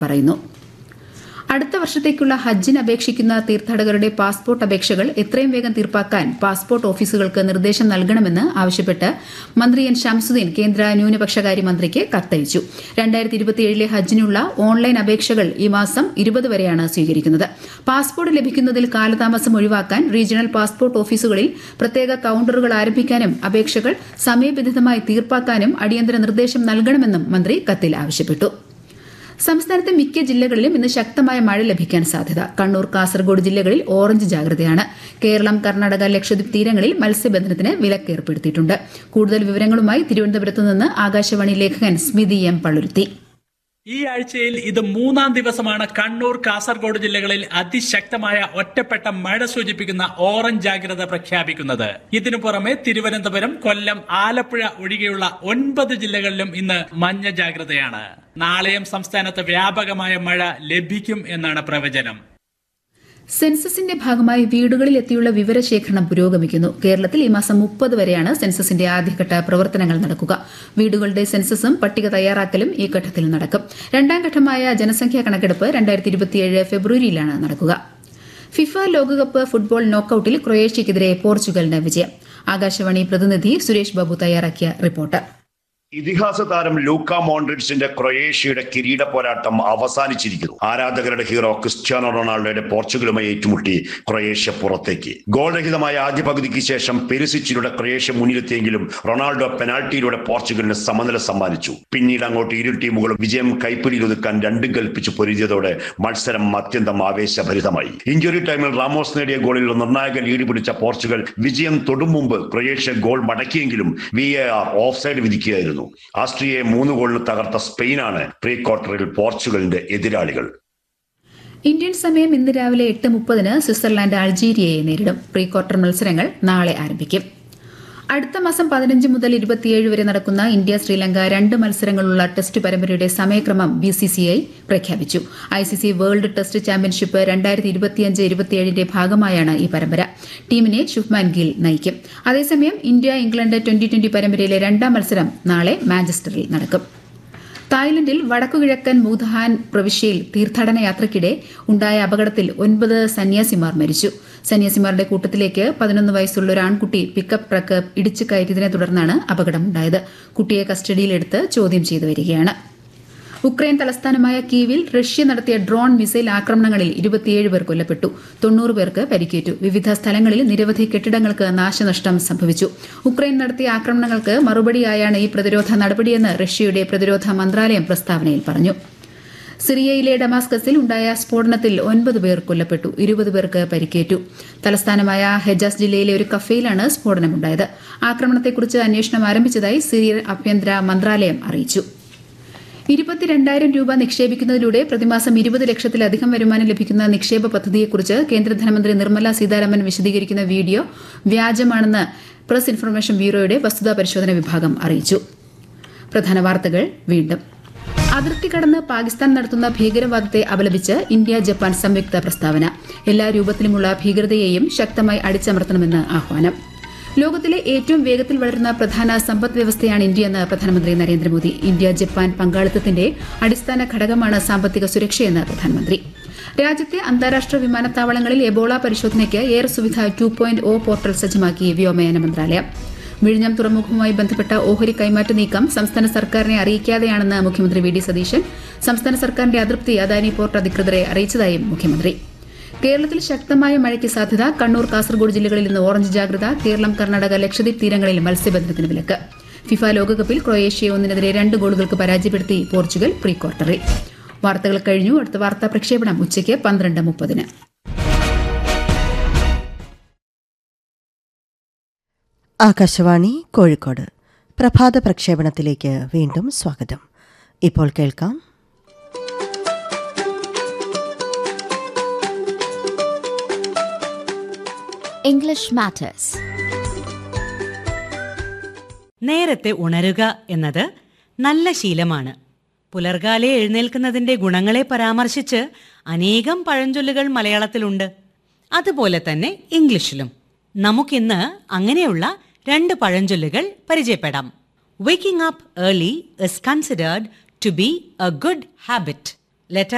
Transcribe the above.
പറയുന്നു അടുത്ത വർഷത്തേക്കുള്ള ഹജ്ജിന് അപേക്ഷിക്കുന്ന തീർത്ഥാടകരുടെ പാസ്പോർട്ട് അപേക്ഷകൾ എത്രയും വേഗം തീർപ്പാക്കാൻ പാസ്പോർട്ട് ഓഫീസുകൾക്ക് നിർദ്ദേശം നൽകണമെന്ന് ആവശ്യപ്പെട്ട് മന്ത്രി എൻ ഷംസുദ്ദീൻ കേന്ദ്ര ന്യൂനപക്ഷകാര്യ മന്ത്രിക്ക് കത്തയച്ചു രണ്ടായിരത്തി ഇരുപത്തിയേഴിലെ ഹജ്ജിനുള്ള ഓൺലൈൻ അപേക്ഷകൾ ഈ മാസം ഇരുപത് വരെയാണ് സ്വീകരിക്കുന്നത് പാസ്പോർട്ട് ലഭിക്കുന്നതിൽ കാലതാമസം ഒഴിവാക്കാൻ റീജിയണൽ പാസ്പോർട്ട് ഓഫീസുകളിൽ പ്രത്യേക കൌണ്ടറുകൾ ആരംഭിക്കാനും അപേക്ഷകൾ സമയബന്ധിതമായി തീർപ്പാക്കാനും അടിയന്തര നിർദ്ദേശം നൽകണമെന്നും മന്ത്രി കത്തിൽ ആവശ്യപ്പെട്ടു സംസ്ഥാനത്തെ മിക്ക ജില്ലകളിലും ഇന്ന് ശക്തമായ മഴ ലഭിക്കാൻ സാധ്യത കണ്ണൂർ കാസർഗോഡ് ജില്ലകളിൽ ഓറഞ്ച് ജാഗ്രതയാണ് കേരളം കർണാടക ലക്ഷദ്വീപ് തീരങ്ങളിൽ മത്സ്യബന്ധനത്തിന് വിലക്ക് ഏർപ്പെടുത്തിയിട്ടുണ്ട് കൂടുതൽ വിവരങ്ങളുമായി തിരുവനന്തപുരത്ത് നിന്ന് ആകാശവാണി ലേഖകൻ സ്മിതി എം പള്ളുരുത്തി ഈ ആഴ്ചയിൽ ഇത് മൂന്നാം ദിവസമാണ് കണ്ണൂർ കാസർഗോഡ് ജില്ലകളിൽ അതിശക്തമായ ഒറ്റപ്പെട്ട മഴ സൂചിപ്പിക്കുന്ന ഓറഞ്ച് ജാഗ്രത പ്രഖ്യാപിക്കുന്നത് ഇതിനു പുറമെ തിരുവനന്തപുരം കൊല്ലം ആലപ്പുഴ ഒഴികെയുള്ള ഒൻപത് ജില്ലകളിലും ഇന്ന് മഞ്ഞ ജാഗ്രതയാണ് നാളെയും സംസ്ഥാനത്ത് വ്യാപകമായ മഴ ലഭിക്കും എന്നാണ് പ്രവചനം സെൻസസിന്റെ ഭാഗമായി വീടുകളിൽ എത്തിയുള്ള വിവരശേഖരണം പുരോഗമിക്കുന്നു കേരളത്തിൽ ഈ മാസം മുപ്പത് വരെയാണ് സെൻസസിന്റെ ആദ്യഘട്ട പ്രവർത്തനങ്ങൾ നടക്കുക വീടുകളുടെ സെൻസസും പട്ടിക തയ്യാറാക്കലും ഈ ഘട്ടത്തിൽ നടക്കും രണ്ടാം ഘട്ടമായ ജനസംഖ്യാ കണക്കെടുപ്പ് രണ്ടായിരത്തി ഇരുപത്തിയേഴ് ഫെബ്രുവരിയിലാണ് നടക്കുക ഫിഫ ലോകകപ്പ് ഫുട്ബോൾ നോക്കൌട്ടിൽ ക്രൊയേഷ്യക്കെതിരെ പോർച്ചുഗലിന് വിജയം ആകാശവാണി പ്രതിനിധി സുരേഷ് ബാബു തയ്യാറാക്കിയ റിപ്പോർട്ട് ഇതിഹാസ താരം ലൂക്ക മോൺഡ്രിഡ്സിന്റെ ക്രൊയേഷ്യയുടെ കിരീട പോരാട്ടം അവസാനിച്ചിരിക്കുന്നു ആരാധകരുടെ ഹീറോ ക്രിസ്ത്യാനോ റൊണാൾഡോയുടെ പോർച്ചുഗലുമായി ഏറ്റുമുട്ടി ക്രൊയേഷ്യ പുറത്തേക്ക് ഗോൾ രഹിതമായ ആദ്യ പകുതിക്ക് ശേഷം പെരിസിച്ചിലൂടെ ക്രൊയേഷ്യ മുന്നിലെത്തിയെങ്കിലും റൊണാൾഡോ പെനാൽറ്റിയിലൂടെ പോർച്ചുഗലിന് സമനില സമ്മാനിച്ചു പിന്നീട് അങ്ങോട്ട് ഇരു ടീമുകളും വിജയം കൈപ്പിടിയിൽ ഒതുക്കാൻ രണ്ടും കൽപ്പിച്ച് പൊരുതിയതോടെ മത്സരം അത്യന്തം ആവേശഭരിതമായി ഇഞ്ചുറി ടൈമിൽ റാമോസ് നേടിയ ഗോളിൽ നിർണായക ലീഡ് പിടിച്ച പോർച്ചുഗൽ വിജയം തൊടും മുമ്പ് ക്രൊയേഷ്യ ഗോൾ മടക്കിയെങ്കിലും V A R offside വിധിക്കുകയായിരുന്നു ആസ്ട്രിയയെ മൂന്ന് ഗോളിന് തകർത്ത സ്പെയിനാണ് പ്രീ ക്വാർട്ടറിൽ പോർച്ചുഗലിന്റെ എതിരാളികൾ ഇന്ത്യൻ സമയം ഇന്ന് രാവിലെ എട്ട് മുപ്പതിന് സ്വിറ്റ്സർലാൻഡ് അൾജീരിയയെ നേരിടും പ്രീ ക്വാർട്ടർ മത്സരങ്ങൾ നാളെ ആരംഭിക്കും അടുത്ത മാസം പതിനഞ്ച് മുതൽ ഇരുപത്തിയേഴ് വരെ നടക്കുന്ന ഇന്ത്യ ശ്രീലങ്ക രണ്ട് മത്സരങ്ങളുള്ള ടെസ്റ്റ് പരമ്പരയുടെ സമയക്രമം ബി സി സി ഐ പ്രഖ്യാപിച്ചു I C C world test championship രണ്ടായിരത്തി ഇരുപത്തിയഞ്ച് ഇരുപത്തിയേഴിന്റെ ഭാഗമായാണ് ഈ പരമ്പര ടീമിനെ ശുഭ്മാൻ ഗിൽ നയിക്കും അതേസമയം ഇന്ത്യ ഇംഗ്ലണ്ട് ട്വന്റി ട്വന്റി പരമ്പരയിലെ രണ്ടാം മത്സരം നാളെ മാഞ്ചസ്റ്ററിൽ നടക്കും തായ്ലൻഡിൽ വടക്കുകിഴക്കൻ മൂധാൻ പ്രവിശ്യയിൽ തീർത്ഥാടന യാത്രയ്ക്കിടെ ഉണ്ടായ അപകടത്തിൽ ഒൻപത് സന്യാസിമാർ മരിച്ചു സന്യാസിമാരുടെ കൂട്ടത്തിലേക്ക് പതിനൊന്ന് വയസ്സുള്ള ഒരു ആൺകുട്ടി പിക്കപ്പ് ട്രക്ക് ഇടിച്ചു കയറ്റിയതിനെ തുടർന്നാണ് അപകടമുണ്ടായത് കുട്ടിയെ കസ്റ്റഡിയിലെടുത്ത് ചോദ്യം ചെയ്തു വരികയാണ് ഉക്രൈൻ തലസ്ഥാനമായ കീവിൽ റഷ്യ നടത്തിയ ഡ്രോൺ മിസൈൽ ആക്രമണങ്ങളിൽ ഇരുപത്തിയേഴ് പേർ കൊല്ലപ്പെട്ടു തൊണ്ണൂറ് പേർക്ക് പരിക്കേറ്റു വിവിധ സ്ഥലങ്ങളിൽ നിരവധി കെട്ടിടങ്ങൾക്ക് നാശനഷ്ടം സംഭവിച്ചു ഉക്രൈൻ നടത്തിയ ആക്രമണങ്ങൾക്ക് മറുപടിയായാണ് ഈ പ്രതിരോധ നടപടിയെന്ന് റഷ്യയുടെ പ്രതിരോധ മന്ത്രാലയം പ്രസ്താവനയിൽ പറഞ്ഞു സിറിയയിലെ ഡമാസ്കസിൽ ഉണ്ടായ സ്ഫോടനത്തിൽ ഒൻപത് പേർ കൊല്ലപ്പെട്ടു ഇരുപത് പേർക്ക് പരിക്കേറ്റു തലസ്ഥാനമായ ഹെജാസ് ജില്ലയിലെ ഒരു കഫേയിലാണ് സ്ഫോടനമുണ്ടായത് ആക്രമണത്തെക്കുറിച്ച് അന്വേഷണം ആരംഭിച്ചതായി സിറിയൻ ആഭ്യന്തര മന്ത്രാലയം അറിയിച്ചു ഇരുപത്തിരണ്ടായിരം രൂപ നിക്ഷേപിക്കുന്നതിലൂടെ പ്രതിമാസം ഇരുപത് ലക്ഷത്തിലധികം വരുമാനം ലഭിക്കുന്ന നിക്ഷേപ പദ്ധതിയെക്കുറിച്ച് കേന്ദ്ര ധനമന്ത്രി നിർമ്മല സീതാരാമൻ വിശദീകരിക്കുന്ന വീഡിയോ വ്യാജമാണെന്ന് പ്രസ് ഇൻഫർമേഷൻ ബ്യൂറോയുടെ വസ്തുതാ പരിശോധന വിഭാഗം അറിയിച്ചു പ്രധാന വാർത്തകൾ വീണ്ടും അതിർത്തി കടന്ന് പാകിസ്ഥാൻ നടത്തുന്ന ഭീകരവാദത്തെ അപലപിച്ച് ഇന്ത്യ ജപ്പാൻ സംയുക്ത പ്രസ്താവന എല്ലാ രൂപത്തിലുമുള്ള ഭീകരതയെയും ശക്തമായി അടിച്ചമർത്തണമെന്ന് ആഹ്വാനം ലോകത്തിലെ ഏറ്റവും വേഗത്തിൽ വളരുന്ന പ്രധാന സമ്പദ് വ്യവസ്ഥയാണ് ഇന്ത്യയെന്ന് പ്രധാനമന്ത്രി നരേന്ദ്രമോദി ഇന്ത്യ ജപ്പാൻ പങ്കാളിത്തത്തിന്റെ അടിസ്ഥാന ഘടകമാണ് സാമ്പത്തിക സുരക്ഷയെന്ന് പ്രധാനമന്ത്രി രാജ്യത്തെ അന്താരാഷ്ട്ര വിമാനത്താവളങ്ങളിൽ എബോള പരിശോധനയ്ക്ക് air Suvidha two point O portal സജ്ജമാക്കി വ്യോമയാന മന്ത്രാലയം വിഴിഞ്ഞം തുറമുഖവുമായി ബന്ധപ്പെട്ട ഓഹരി കൈമാറ്റ നീക്കം സംസ്ഥാന സർക്കാരിനെ അറിയിക്കാതെയാണെന്ന് മുഖ്യമന്ത്രി വി ഡി സതീശൻ സംസ്ഥാന സർക്കാരിന്റെ അതൃപ്തി അദാനി പോർട്ട് അധികൃതരെ അറിയിച്ചതായും മുഖ്യമന്ത്രി കേരളത്തിൽ ശക്തമായ മഴയ്ക്ക് സാധ്യത കണ്ണൂർ കാസർഗോഡ് ജില്ലകളിൽ ഇന്ന് ഓറഞ്ച് ജാഗ്രത കേരളം കർണാടക ലക്ഷദ്വീപ് തീരങ്ങളിൽ മത്സ്യബന്ധനത്തിന് വിലക്ക് ഫിഫ ലോകകപ്പിൽ ക്രൊയേഷ്യയെ ഒന്നിനെതിരെ രണ്ട് ഗോളുകൾക്ക് പരാജയപ്പെടുത്തി പോർച്ചുഗൽ പ്രീ ക്വാർട്ടറിൽ വാർത്തകൾ കഴിഞ്ഞു അടുത്ത വാർത്താ പ്രക്ഷേപണം ഉച്ചയ്ക്ക് പന്ത്രണ്ട് മുപ്പതിന് ആകാശവാണി കോഴിക്കോട് പ്രഭാത പ്രക്ഷേപണത്തിലേക്ക് വീണ്ടും സ്വാഗതം ഇപ്പോൾ കേൾക്കാം English Matters. നേരത്തെ ഉണരുക എന്നത് നല്ല ശീലമാണ് പുലർകാലെ എഴുന്നേൽക്കുന്നതിന്റെ ഗുണങ്ങളെ പരാമർശിച്ച് അനേകം പഴഞ്ചൊല്ലുകൾ മലയാളത്തിലുണ്ട് അതുപോലെ തന്നെ ഇംഗ്ലീഷിലും നമുക്കിന്ന് അങ്ങനെയുള്ള രണ്ട് പഴഞ്ചൊല്ലുകൾ പരിചയപ്പെടാം waking up early is considered to be a good habit let